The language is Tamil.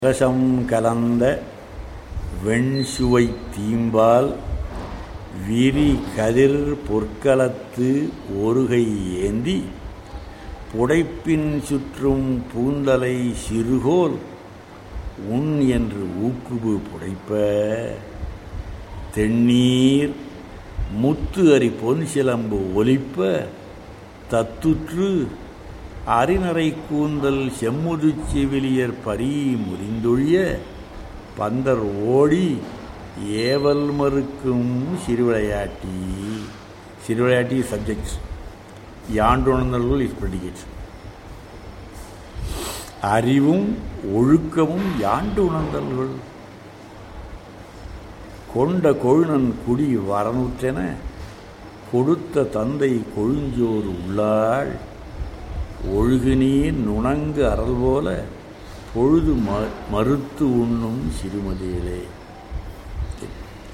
ரசம் கலந்த வெண்சுவை தீம்பால் விரி கதிர் பொற்களத்து ஒருகை ஏந்தி புடைப்பின் சுற்றும் பூந்தலை சிறுகோல் உன் என்று ஊக்குபு புடைப்ப தென்னீர் முத்து அரி பொன் சிலம்பு ஒலிப்ப தத்துற்று அரிநரை கூந்தல் செம்முதுச் செவிலியர் பரி முறிந்தொழிய பந்தர் ஓடி ஏவல் மறுக்கும் சிறுவிளையாட்டி சிறுவிளையாட்டி சப்ஜெக்ட் யாண்டுணர்ந்தல்கள் இஸ் ப்ரெடிகேட் அறிவும் ஒழுக்கமும் யாண்டு உணர்ந்தல்கள் கொண்ட கொழுநன் குடி வரனுற்றென கொடுத்த தந்தை கொழுஞ்சோறு உள்ளாள் ஒழுகு நீர் நுணங்கு அறல் போல பொழுது ம மறுத்து உண்ணும் சிறுமதியிலே